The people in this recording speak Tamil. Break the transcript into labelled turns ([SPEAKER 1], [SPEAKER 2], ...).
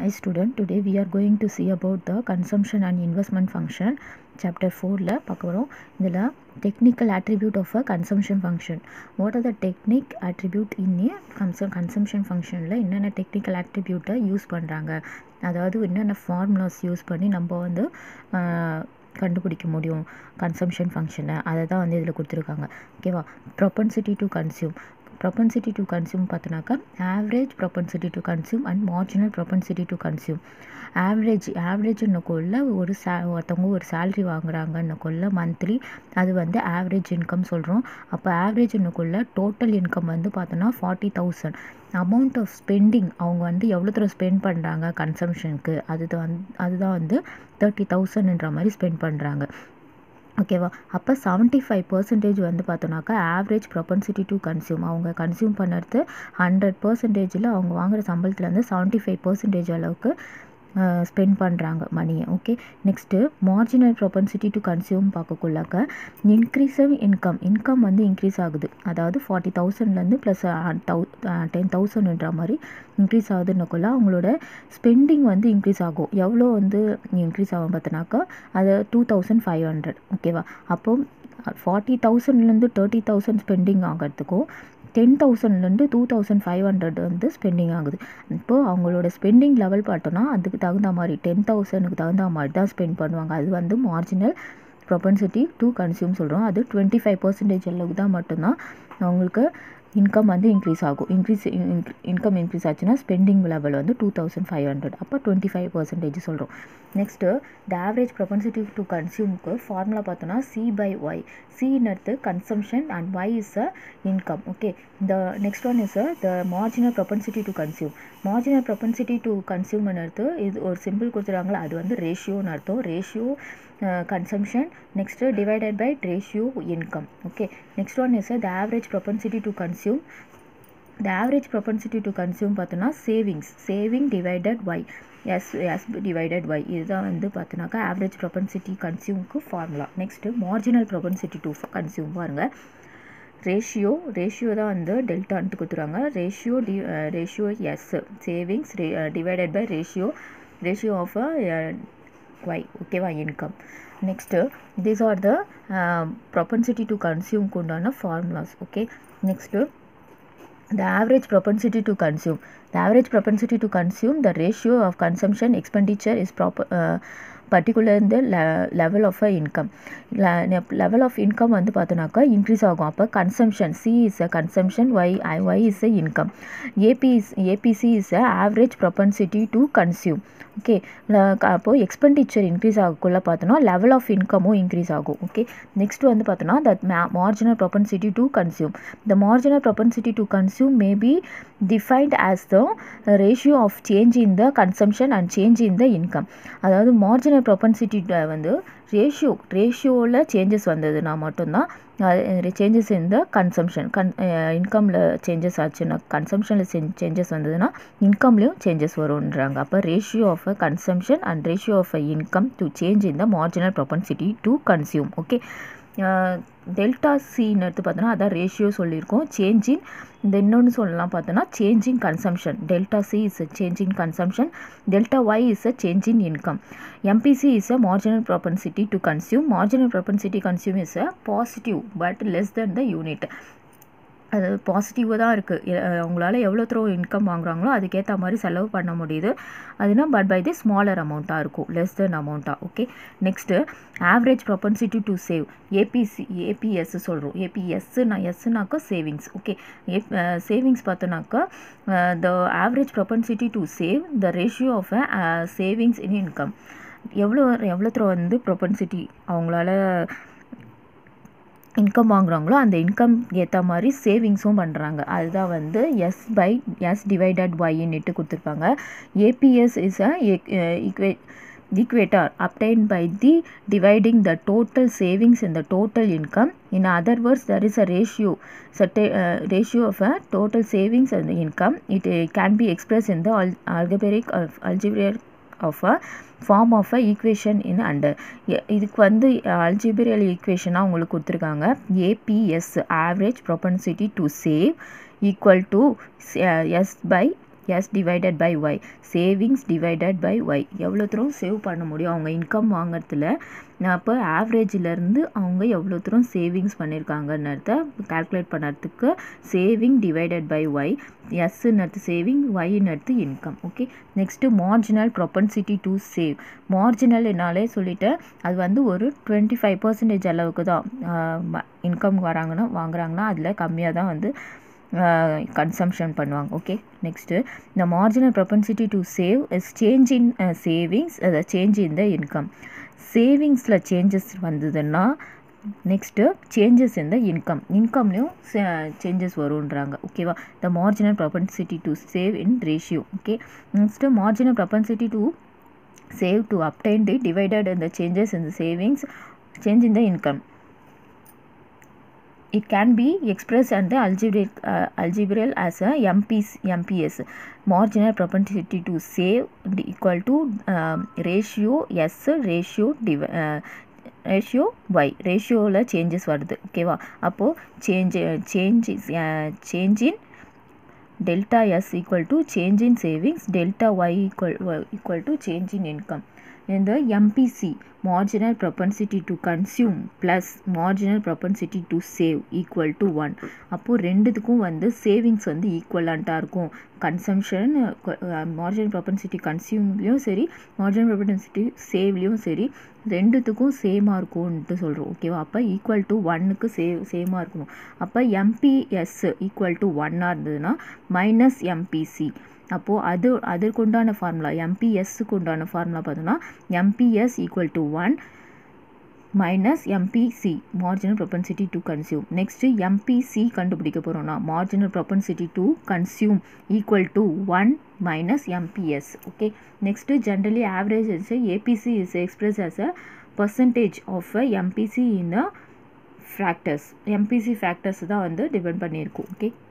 [SPEAKER 1] Hi student, today we are going to see about the consumption and investment function chapter 4ல பார்க்க போகிறோம் இதில் technical attribute of a consumption function what are the technique attribute in a consum consumption functionல என்னென்ன technical attribute யூஸ் பண்ணுறாங்க அதாவது என்னென்ன ஃபார்முலாஸ் யூஸ் பண்ணி நம்ம வந்து ஆஹ், கண்டுபிடிக்க முடியும் கன்சம்ஷன் ஃபங்க்ஷனை அதை தான் வந்து இதில் கொடுத்துருக்காங்க ஓகேவா propensity to consume propensity to consume பார்த்தோன்னாக்கா average propensity to consume and marginal propensity to consume average ஆவரேஜ்னுக்குள்ள ஒரு சே ஒருத்தவங்க ஒரு சேல்ரி வாங்குறாங்கன்னுக்குள்ள மந்த்லி அது வந்து ஆவரேஜ் இன்கம் சொல்கிறோம் அப்போ ஆவரேஜ்னுக்குள்ள டோட்டல் இன்கம் வந்து பார்த்தோன்னா forty thousand amount of spending அவங்க வந்து எவ்வளோ தூரம் ஸ்பெண்ட் பண்ணுறாங்க கன்சம்ஷனுக்கு அதுதான் வந்து அதுதான் வந்து தேர்ட்டி தௌசண்ட்ன்ற மாதிரி ஸ்பெண்ட் பண்ணுறாங்க ஓகேவா அப்போ செவன்ட்டி ஃபைவ் பர்சன்டேஜ் வந்து பார்த்தோன்னாக்கா ஆவரேஜ் ப்ரொபன்சிட்டி டு கன்சியூம் அவங்க கன்சியூம் பண்ணுறது ஹண்ட்ரட் பர்சன்டேஜில் அவங்க வாங்குற சம்பளத்துலேருந்து செவன்ட்டி ஃபைவ் பர்சன்டேஜ் அளவுக்கு ஸ்பெண்ட் பண்ணுறாங்க மணியை okay next marginal propensity to consume பார்க்கக்குள்ளாக்க இன்க்ரீஸிங் இன்கம் இன்கம் வந்து இன்க்ரீஸ் ஆகுது அதாவது ஃபார்ட்டி தௌசண்ட்லேருந்து ப்ளஸ் தௌ டென் தௌசண்ட்ன்ற மாதிரி இன்க்ரீஸ் ஆகுதுன்னக்குள்ள அவங்களோட ஸ்பெண்டிங் வந்து இன்க்ரீஸ் ஆகும் எவ்வளோ வந்து இன்க்ரீஸ் ஆகும் பார்த்தோன்னாக்கா அது டூ தௌசண்ட் ஃபைவ் ஹண்ட்ரட் ஓகேவா அப்போ ஃபார்ட்டி தௌசண்ட்லேருந்து தேர்ட்டி தௌசண்ட் ஸ்பெண்டிங் ஆகிறதுக்கும் டென் தௌசண்ட்லேருந்து டூ தௌசண்ட் ஃபைவ் ஹண்ட்ரட் வந்து ஸ்பெண்டிங் ஆகுது இப்போது அவங்களோட ஸ்பெண்டிங் லெவல் பார்த்தோன்னா அதுக்கு தகுந்த மாதிரி டென் தௌசண்ட்க்கு தகுந்த மாதிரி தான் ஸ்பெண்ட் பண்ணுவாங்க அது வந்து மார்ஜினல் ப்ரொபன்சிட்டி டு கன்சியூம் சொல்கிறோம் அது டுவெண்ட்டி ஃபைவ் பர்சன்டேஜ் அளவுக்கு தான் மட்டும்தான் அவங்களுக்கு இன்கம் வந்து இன்க்ரீஸ் ஆகும் இன்க்ரீஸ் இன்கம் இன்க்ரீஸ் ஆச்சுன்னா ஸ்பெண்டிங் லெவல் வந்து டூ தௌசண்ட் ஃபைவ் ஹண்ட்ரட் அப்போ டுவெண்ட்டி ஃபைவ் பர்சன்டேஜ் சொல்கிறோம் next the average propensity to கன்சியூம்க்கு ஃபார்முலா பார்த்தோன்னா சி பை ஒய் சின்னடுத்து consumption and Y is a income okay இந்த next one is the marginal propensity to consume marginal propensity to கன்சியூம்னு எடுத்து இது ஒரு சிம்பிள் கொடுத்துருக்காங்களா அது வந்து ரேஷியோன்னு அர்த்தம் ratio consumption next divided by ratio income okay next one is the average propensity to consume the average propensity to consume பார்த்தோன்னா savings saving divided Y S S divided Y இதுதான் வந்து பார்த்தோன்னாக்கா ஆவரேஜ் ப்ரொபன்சிட்டி கன்சியூம்க்கு formula next marginal propensity to consume பாருங்கள் ரேஷியோ ரேஷியோ தான் வந்து டெல்டான்ட்டு கொடுத்துருவாங்க ratio D ratio S savings divided by ratio ratio of Y ஓகேவா income next these are the propensity to கன்சியூம்க்கு உண்டான formulas okay next the average propensity to consume the average propensity to consume the ratio of consumption expenditure is proper uh, particular in the le- level of a income Le- level of income வந்து பார்த்தோன்னாக்கா இன்க்ரீஸ் ஆகும் அப்போ consumption C is a consumption Y I Y is a income AP is APC is a average propensity to consume okay அப்போது எக்ஸ்பெண்டிச்சர் இன்க்ரீஸ் ஆகக்குள்ள பார்த்தோன்னா லெவல் ஆஃப் இன்கமும் இன்க்ரீஸ் ஆகும் ஓகே நெக்ஸ்ட் வந்து பார்த்தோன்னா that marginal propensity to consume the marginal propensity to consume may be defined as the ratio of change in the consumption and change in the income அதாவது மார்ஜினல் ப்ரொபன்சிட்டி வந்து ரேஷியோ ரேஷியோவில் சேஞ்சஸ் வந்ததுன்னா மட்டும்தான் சேஞ்சஸ் இன் த கன்சம்ஷன் கன் இன்கமில் சேஞ்சஸ் ஆச்சுன்னா கன்சம்ஷனில் சேஞ்சஸ் வந்ததுன்னா இன்கம்லேயும் சேஞ்சஸ் வரும்ன்றாங்க அப்போ ratio of a consumption and ratio of a income to change in the marginal propensity to consume okay delta சின்னு எடுத்து பார்த்தோன்னா அதான் ரேஷியோ சொல்லியிருக்கோம் சேஞ்ச் இன் இந்த இன்னொன்று சொல்லலாம் பார்த்தோன்னா change in consumption delta C is a change in consumption delta Y is a change in income MPC is a marginal propensity to consume marginal propensity consume is a positive but less than the unit அது பாசிட்டிவாக தான் இருக்குது அவங்களால எவ்வளோ த்ரோ இன்கம் வாங்குறாங்களோ அதுக்கேற்ற மாதிரி செலவு பண்ண முடியுது அதுனா பட் பை தி ஸ்மாலர் அமௌண்ட்டாக இருக்கும் லெஸ் தென் அமௌண்ட்டாக okay next average propensity to save APC APS சொல்கிறோம் ஏபிஎஸ்னா எஸ்னாக்கா சேவிங்ஸ் ஓகே ஏ சேவிங்ஸ் பார்த்தோன்னாக்கா the average propensity to save the ratio of a savings in income எவ்வளோ எவ்வளோ த்ரோ வந்து ப்ரொபன்சிட்டி அவங்களால இன்கம் வாங்குறாங்களோ அந்த இன்கம் ஏற்ற மாதிரி சேவிங்ஸும் பண்ணுறாங்க அதுதான் வந்து எஸ் பை எஸ் டிவைடட் ஒய்ன்னுட்டு கொடுத்துருப்பாங்க ஏபிஎஸ் இஸ் அ ஈக்வே equator obtained by the dividing the total savings in the total income in other words there is a ratio certain uh, ratio of a total savings and the income it uh, can be expressed in the al- algebraic of algebraic of a form of a equation in under இதுக்கு வந்து அல்ஜிபிரியல் ஈக்குவேஷனாக உங்களுக்கு கொடுத்துருக்காங்க APS average propensity to save equal to S by S divided by Y savings divided by Y எவ்வளோ தூரம் சேவ் பண்ண முடியும் அவங்க இன்கம் வாங்குறதுல அப்போ ஆவரேஜிலேருந்து அவங்க எவ்வளோ தூரம் சேவிங்ஸ் பண்ணியிருக்காங்கன்றத கால்குலேட் பண்ணுறதுக்கு சேவிங் டிவைடட் பை ஒய் எஸ்ன்னு சேவிங் ஒய்ன்னு income okay next marginal propensity to save marginal என்னாலே சொல்லிட்டேன் அது வந்து ஒரு டுவெண்ட்டி ஃபைவ் பர்சன்டேஜ் அளவுக்கு தான் இன்கம் வராங்கன்னா வாங்குறாங்கன்னா அதில் கம்மியாக தான் வந்து கன்சம்ஷன் பண்ணுவாங்க ஓகே நெக்ஸ்ட்டு இந்த marginal propensity to save is change in savings அதை சேஞ்ச் இன் த இன்கம் சேவிங்ஸில் சேஞ்சஸ் வந்ததுன்னா next changes in the income இன்கம்லேயும் சேஞ்சஸ் வருன்றாங்க ஓகேவா the marginal propensity to save in ratio okay next marginal propensity to save to obtain the divided and the changes in the savings change in the income it can be expressed under algebraic uh, algebral as a MPs, MPS marginal propensity to save equal to um, ratio S ratio div uh, ratio Y ரேஷியோவில் சேஞ்சஸ் வருது ஓகேவா அப்போது change change change in delta s equal to change in savings delta y equal, equal to change in income in the mpc marginal propensity to consume plus marginal propensity to save equal to 1 அப்போ ரெண்டுத்துக்கும் வந்து சேவிங்ஸ் வந்து ஈக்குவலண்ட்டாக இருக்கும் கன்சம்ஷன் மார்ஜினல் ப்ரொபன்சிட்டி கன்சியூம்லேயும் சரி மார்ஜினல் ப்ரொபன்சிட்டி சேவ்லேயும் சரி ரெண்டுத்துக்கும் சேமாக இருக்கும்ன்ட்டு சொல்கிறோம் ஓகேவா அப்போ ஈக்குவல் டு ஒன்னுக்கு சேவ் சேமாக இருக்கணும் அப்போ எம்பிஎஸ் ஈக்குவல் டு ஒன்னாக இருந்ததுன்னா மைனஸ் எம்பிசி அப்போது அது அதற்கு உண்டான ஃபார்முலா எம்பிஎஸ்க்கு உண்டான ஃபார்முலா பார்த்தோன்னா MPS equal to one minus MPC marginal propensity to consume next MPC கண்டுபிடிக்க போகிறோம்னா marginal propensity to consume equal to one minus MPS okay next generally average is APC is express as a percentage of MPC in a factors MPC factors தான் வந்து டிபெண்ட் பண்ணியிருக்கும் ஓகே